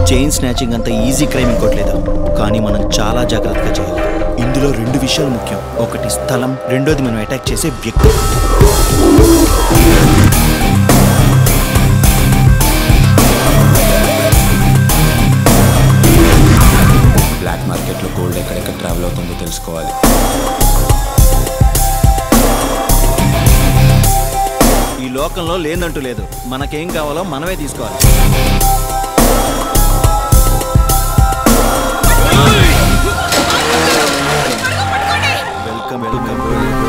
Chain snatching అంత easy crime ఇంకోట్లేదు కానీ మనం చాలా జాగ్రత్తగా చేయాలి ఇందులో రెండు విషయాలు ముఖ్యం ఒకటి స్థలం రెండోది మనం అటాక్ చేసే వ్యక్తి బ్లాక్ మార్కెట్లో గోల్డ్ ఎక్కడెక్కడ ట్రావెల్ అవుతుందో తెలుసుకోవాలి ఈ లోకంలో లేదంటూ లేదు మనకేం కావాలో మనమే తీసుకోవాలి వెల్కమ్ వెల్కమ్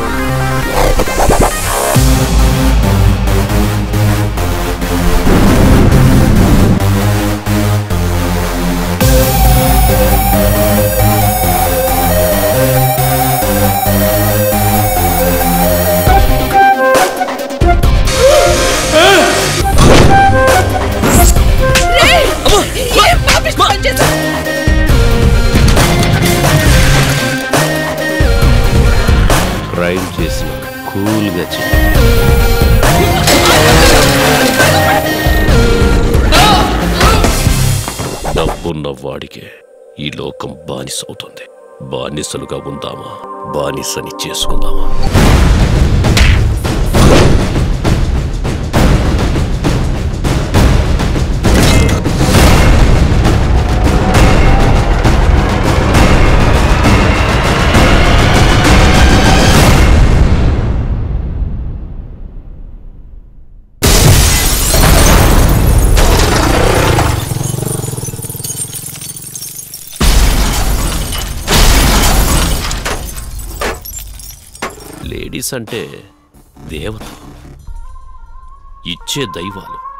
ఏం పాపిష్టి పని చేశావు? క్రైమ్ చేసిన కూల్గా చెయ్యి డబ్బున్న వాడికే ఈ లోకం బానిస అవుతుంది బానిసలుగా ఉందామా బానిసని చేసుకుందామా లేడీస్ అంటే దేవత ఇచ్చే దైవాలు